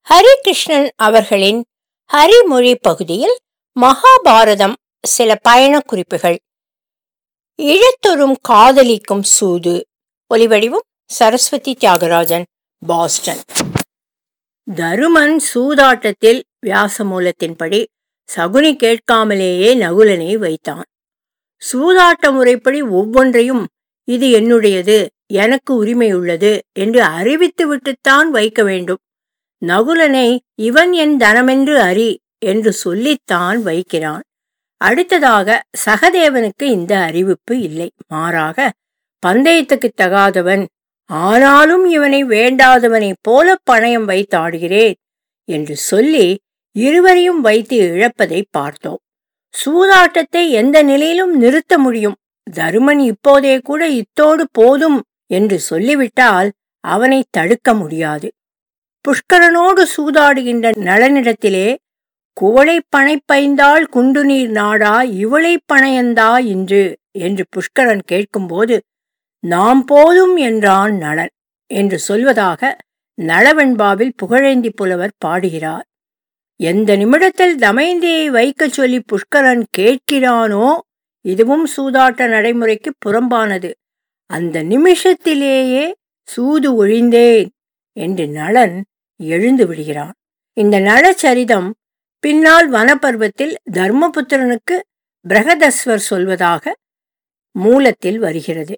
ஹரிகிருஷ்ணன் அவர்களின் ஹரிமொழி பகுதியில் மகாபாரதம் சில பயணக் குறிப்புகள் இழத்தொரும் காதலிக்கும் சூது ஒலிவடிவம் சரஸ்வதி தியாகராஜன் பாஸ்டன் தருமன் சூதாட்டத்தில் வியாசமூலத்தின்படி சகுனி கேட்காமலேயே நகுலனை வைத்தான் சூதாட்ட முறைப்படி ஒவ்வொன்றையும் இது என்னுடையது எனக்கு உரிமை உள்ளது என்று அறிவித்து விட்டுத்தான் வைக்க வேண்டும் நகுலனை இவன் என் தனமென்று அறி என்று சொல்லித்தான் வைக்கிறான் அடுத்ததாக சகதேவனுக்கு இந்த அறிவிப்பு இல்லை மாறாக பந்தயத்துக்கு தகாதவன் ஆனாலும் இவனை வேண்டாதவனைப் போல பணயம் வைத்தாடுகிறேன் என்று சொல்லி இருவரையும் வைத்து இழப்பதை பார்த்தோம் சூதாட்டத்தை எந்த நிலையிலும் நிறுத்த முடியும் தருமன் இப்போதே கூட இத்தோடு போதும் என்று சொல்லிவிட்டால் அவனை தடுக்க முடியாது புஷ்கரனோடு சூதாடுகின்ற நலனிடத்திலே குவளை பனைப்பைந்தாள் குண்டுநீர் நாடா இவளை பணையந்தா இன்று என்று புஷ்கரன் கேட்கும்போது நாம் போதும் என்றான் நளன் என்று சொல்வதாக நளவெண்பாவில் புகழேந்தி புலவர் பாடுகிறார் எந்த நிமிடத்தில் தமயந்தியை வைக்கச் சொல்லி புஷ்கரன் கேட்கிறானோ இதுவும் சூதாட்ட நடைமுறைக்கு புறம்பானது அந்த நிமிஷத்திலேயே சூது ஒழிந்தேன் என்று நளன் எழுந்து விடுகிறான் இந்த நளச்சரிதம் பின்னால் வனப்பருவத்தில் தர்மபுத்திரனுக்கு பிரகதஸ்வர் சொல்வதாக மூலத்தில் வருகிறது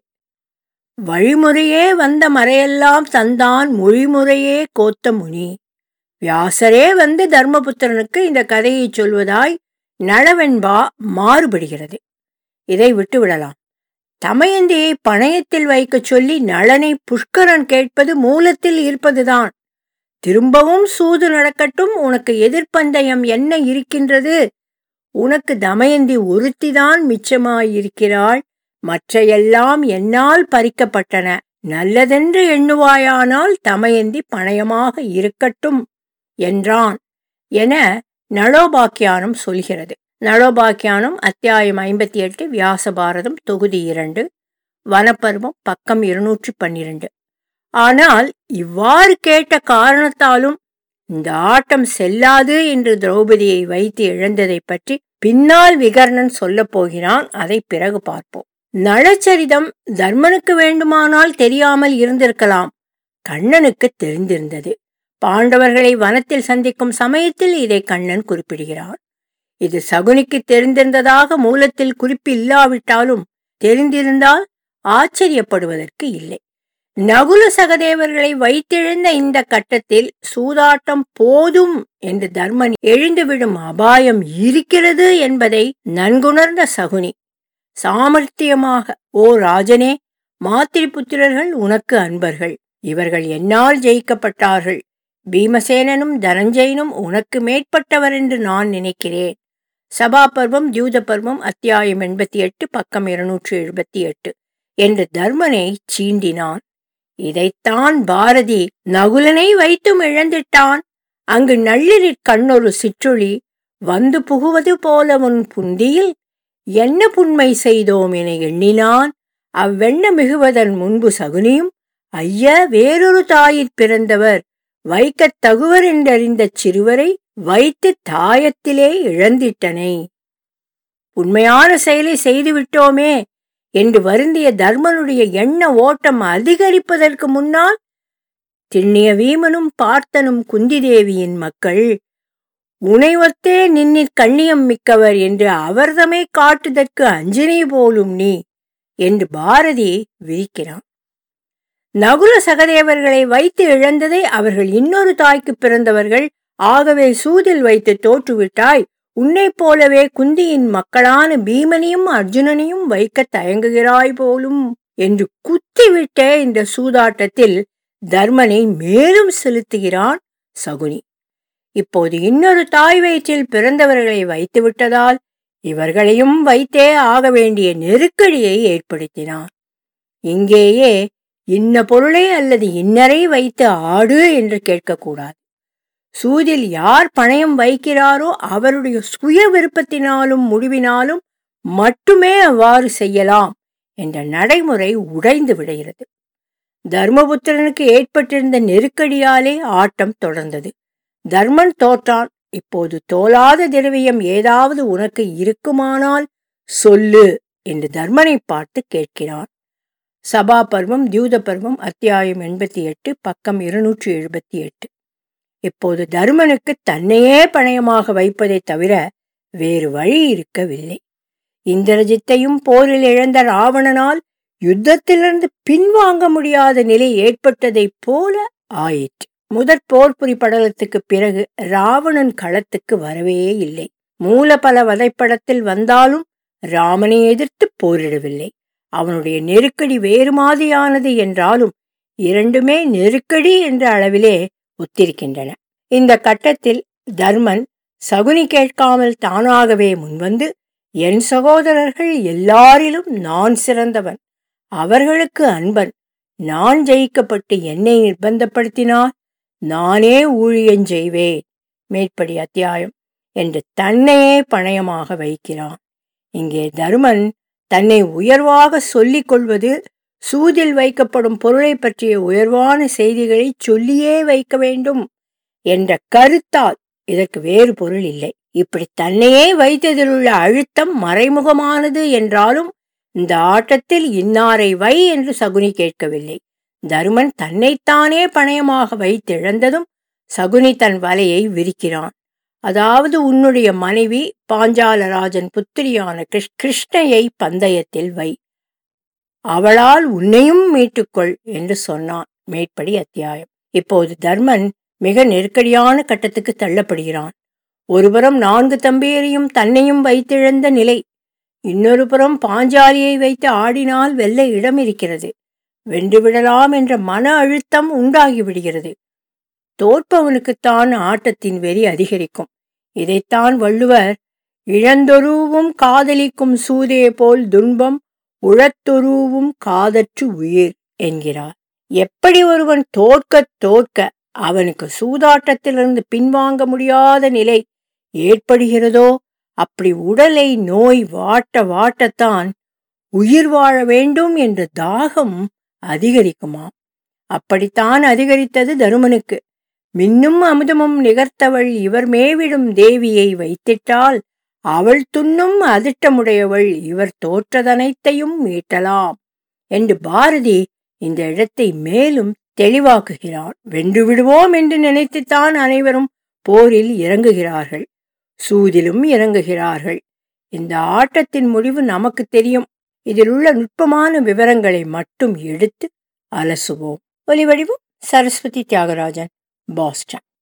வழிமுறையே வந்த மறையெல்லாம் தந்தான் மொழிமுறையே கோத்த முனி வியாசரே வந்து தர்மபுத்திரனுக்கு இந்த கதையை சொல்வதாய் நளவெண்பா மாறுபடுகிறது இதை விட்டுவிடலாம் தமயந்தியை பணயத்தில் வைக்கச் சொல்லி நளனை புஷ்கரன் கேட்பது மூலத்தில் இருப்பதுதான் திரும்பவும் சூது நடக்கட்டும் உனக்கு எதிர்ப்பந்தயம் என்ன இருக்கின்றது உனக்கு தமயந்தி ஒருத்திதான் மிச்சமாயிருக்கிறாள் மற்றையெல்லாம் என்னால் பறிக்கப்பட்டன நல்லதென்று எண்ணுவாயானால் தமயந்தி பணயமாக இருக்கட்டும் என்றான் என நளோபாக்கியானம் சொல்கிறது நளோபாக்கியானம் அத்தியாயம் ஐம்பத்தி எட்டு வியாசபாரதம் தொகுதி இரண்டு வனப்பருவம் பக்கம் இருநூற்றி பன்னிரண்டு ஆனால் இவ்வாறு கேட்ட காரணத்தாலும் இந்த ஆட்டம் செல்லாது என்று திரௌபதியை வைத்து இழந்ததை பற்றி பின்னால் விகர்ணன் சொல்லப் போகிறான் அதை பிறகு பார்ப்போம் நளச்சரிதம் தர்மனுக்கு வேண்டுமானால் தெரியாமல் இருந்திருக்கலாம் கண்ணனுக்கு தெரிந்திருந்தது பாண்டவர்களை வனத்தில் சந்திக்கும் சமயத்தில் இதை கண்ணன் குறிப்பிடுகிறார் இது சகுனிக்கு தெரிந்திருந்ததாக மூலத்தில் குறிப்பு இல்லாவிட்டாலும் தெரிந்திருந்தால் ஆச்சரியப்படுவதற்கு இல்லை நகுல சகதேவர்களை வைத்தெழுந்த இந்த கட்டத்தில் சூதாட்டம் போதும் என்று தர்மன் எழுந்துவிடும் அபாயம் இருக்கிறது என்பதை நன்குணர்ந்த சகுனி சாமர்த்தியமாக ஓ ராஜனே மாத்திரி புத்திரர்கள் உனக்கு அன்பர்கள் இவர்கள் என்னால் ஜெயிக்கப்பட்டார்கள் பீமசேனனும் தனஞ்சயனும் உனக்கு மேற்பட்டவர் என்று நான் நினைக்கிறேன் சபா பர்வம் தியூத பர்வம் அத்தியாயம் எண்பத்தி எட்டு பக்கம் இருநூற்று எழுபத்தி எட்டு என்று தர்மனை சீண்டினான் இதைத்தான் பாரதி நகுலனை வைத்தும் இழந்திட்டான் அங்கு நள்ளிரிற் கண்ணொரு சிற்றொளி வந்து புகுவது போல உன் புந்தியில் என்ன புண்மை செய்தோம் என எண்ணினான் அவ்வெண்ண மிகுவதன் முன்பு சகுனியும் ஐய வேறொரு தாயிற் பிறந்தவர் வைக்கத் தகுவர் என்றறிந்த சிறுவரை வைத்து தாயத்திலே இழந்திட்டனை உண்மையான செயலை செய்துவிட்டோமே என்று வருந்திய தர்மனுடைய எண்ண ஓட்டம் அதிகரிப்பதற்கு முன்னால் திண்ணிய வீமனும் பார்த்தனும் குந்திதேவியின் மக்கள் உனைவத்தே நின்னிற் கண்ணியம் மிக்கவர் என்று அவர்தமை காட்டுதற்கு அஞ்சனை போலும் நீ என்று பாரதி விரிக்கிறான் நகுல சகதேவர்களை வைத்து இழந்ததை அவர்கள் இன்னொரு தாய்க்கு பிறந்தவர்கள் ஆகவே சூதில் வைத்து தோற்றுவிட்டாய் உன்னைப் போலவே குந்தியின் மக்களான பீமனையும் அர்ஜுனனையும் வைக்க தயங்குகிறாய் போலும் என்று குத்திவிட்ட இந்த சூதாட்டத்தில் தர்மனை மேலும் செலுத்துகிறான் சகுனி இப்போது இன்னொரு தாய் வயிற்றில் பிறந்தவர்களை வைத்து விட்டதால் இவர்களையும் வைத்தே ஆக வேண்டிய நெருக்கடியை ஏற்படுத்தினான் இங்கேயே இன்ன பொருளை அல்லது இன்னரை வைத்து ஆடு என்று கேட்கக்கூடாது சூதில் யார் பணயம் வைக்கிறாரோ அவருடைய சுய விருப்பத்தினாலும் முடிவினாலும் மட்டுமே அவ்வாறு செய்யலாம் என்ற நடைமுறை உடைந்து விடுகிறது தர்மபுத்திரனுக்கு ஏற்பட்டிருந்த நெருக்கடியாலே ஆட்டம் தொடர்ந்தது தர்மன் தோற்றான் இப்போது தோலாத திரவியம் ஏதாவது உனக்கு இருக்குமானால் சொல்லு என்று தர்மனை பார்த்து கேட்கிறான் சபா பர்வம் தியூத பர்வம் அத்தியாயம் எண்பத்தி எட்டு பக்கம் இருநூற்றி எழுபத்தி எட்டு இப்போது தர்மனுக்கு தன்னையே பணயமாக வைப்பதை தவிர வேறு வழி இருக்கவில்லை இந்திரஜித்தையும் போரில் இழந்த ராவணனால் யுத்தத்திலிருந்து பின்வாங்க முடியாத நிலை ஏற்பட்டதைப் போல ஆயிற்று முதற் போர்புரி படலத்துக்கு பிறகு ராவணன் களத்துக்கு வரவே இல்லை மூலபல வதைப்படத்தில் வந்தாலும் ராமனை எதிர்த்து போரிடவில்லை அவனுடைய நெருக்கடி வேறு மாதிரியானது என்றாலும் இரண்டுமே நெருக்கடி என்ற அளவிலே ஒத்திருக்கின்றன இந்த கட்டத்தில் தர்மன் சகுனி கேட்காமல் தானாகவே முன்வந்து என் சகோதரர்கள் எல்லாரிலும் நான் சிறந்தவன் அவர்களுக்கு அன்பன் நான் ஜெயிக்கப்பட்டு என்னை நிர்பந்தப்படுத்தினால் நானே ஊழியஞ்செய்வேன் மேற்படி அத்தியாயம் என்று தன்னையே பணயமாக வைக்கிறான் இங்கே தருமன் தன்னை உயர்வாக சொல்லிக் கொள்வது சூதில் வைக்கப்படும் பொருளை பற்றிய உயர்வான செய்திகளை சொல்லியே வைக்க வேண்டும் என்ற கருத்தால் இதற்கு வேறு பொருள் இல்லை இப்படி தன்னையே வைத்ததில் உள்ள அழுத்தம் மறைமுகமானது என்றாலும் இந்த ஆட்டத்தில் இன்னாரை வை என்று சகுனி கேட்கவில்லை தருமன் தன்னைத்தானே பணயமாக வைத்திழந்ததும் சகுனி தன் வலையை விரிக்கிறான் அதாவது உன்னுடைய மனைவி பாஞ்சாலராஜன் புத்திரியான கிருஷ்ணையை பந்தயத்தில் வை அவளால் உன்னையும் மீட்டுக்கொள் என்று சொன்னான் மேற்படி அத்தியாயம் இப்போது தர்மன் மிக நெருக்கடியான கட்டத்துக்கு தள்ளப்படுகிறான் ஒருபுறம் நான்கு தம்பியரையும் தன்னையும் வைத்திழந்த நிலை இன்னொரு புறம் பாஞ்சாலியை வைத்து ஆடினால் வெல்ல இடம் இருக்கிறது வென்றுவிடலாம் என்ற மன அழுத்தம் உண்டாகிவிடுகிறது தோற்பவனுக்குத்தான் ஆட்டத்தின் வெறி அதிகரிக்கும் இதைத்தான் வள்ளுவர் இழந்தொருவும் காதலிக்கும் சூதே போல் துன்பம் உழத்தொருவும் காதற்று உயிர் என்கிறார் எப்படி ஒருவன் தோற்க தோற்க அவனுக்கு சூதாட்டத்திலிருந்து பின்வாங்க முடியாத நிலை ஏற்படுகிறதோ அப்படி உடலை நோய் வாட்ட வாட்டத்தான் உயிர் வாழ வேண்டும் என்ற தாகம் அதிகரிக்குமாம் அப்படித்தான் அதிகரித்தது தருமனுக்கு மின்னும் அமுதமும் நிகர்த்தவள் இவர் மேவிடும் தேவியை வைத்திட்டால் அவள் துண்ணும் அதிர்ஷ்டமுடையவள் இவர் தோற்றதனைத்தையும் மீட்டலாம் என்று பாரதி இந்த இடத்தை மேலும் தெளிவாக்குகிறார் வென்று விடுவோம் என்று நினைத்துத்தான் அனைவரும் போரில் இறங்குகிறார்கள் சூதிலும் இறங்குகிறார்கள் இந்த ஆட்டத்தின் முடிவு நமக்கு தெரியும் இதில் உள்ள நுட்பமான விவரங்களை மட்டும் எடுத்து அலசுவோம் ஒலிவடிவும் சரஸ்வதி தியாகராஜன் பாஸ்டன்